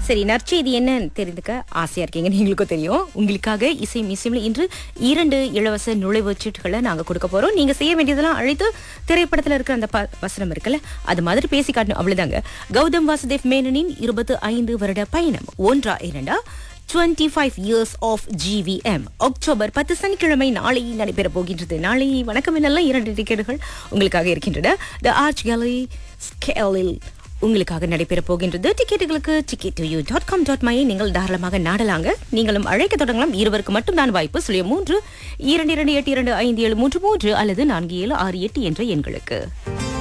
சரி நற்செய்தி என்னன்னு தெரிந்துக்க ஆசையா இருக்கீங்க நீங்களுக்கும் தெரியும் உங்களுக்காக இசை மியூசியம்ல இன்று இரண்டு இலவச நுழைவுச் சீட்டுகளை நாங்க கொடுக்க போறோம் நீங்க செய்ய வேண்டியதெல்லாம் அழைத்து திரைப்படத்துல இருக்கிற அந்த ப- வசனம் இருக்குல்ல அது மாதிரி பேசி காட்டணும் அவ்வளவுதாங்க கௌதம் வாசுதேவ் மேனனின் இருபத்து ஐந்து வருட பயணம் ஒன்றா இரண்டா 25 five years of GVM October பத்து சனிக்கிழமை நாளை நடைபெற போகின்றது நாளை வணக்கம் என்னெல்லாம் இரண்டு டிக்கெட்டுகள் உங்களுக்காக இருக்கின்றன த ஆர்ச் கேலரி ஸ்கேலில் உங்களுக்காக நடைபெற போகின்றது டிக்கெட்டுகளுக்கு ticket you dot com dot my நீங்கள் தாராளமாக நாடலாங்க நீங்களும் அழைக்க தொடங்கலாம் இருவருக்கு மட்டும் தான் வாய்ப்பு சுழியம் மூன்று இரண்டு இரண்டு எட்டு இரண்டு ஐந்து ஏழு மூன்று மூன்று அல்லது நான்கு ஏழு ஆறு எட்டு என்ற எண்களுக்கு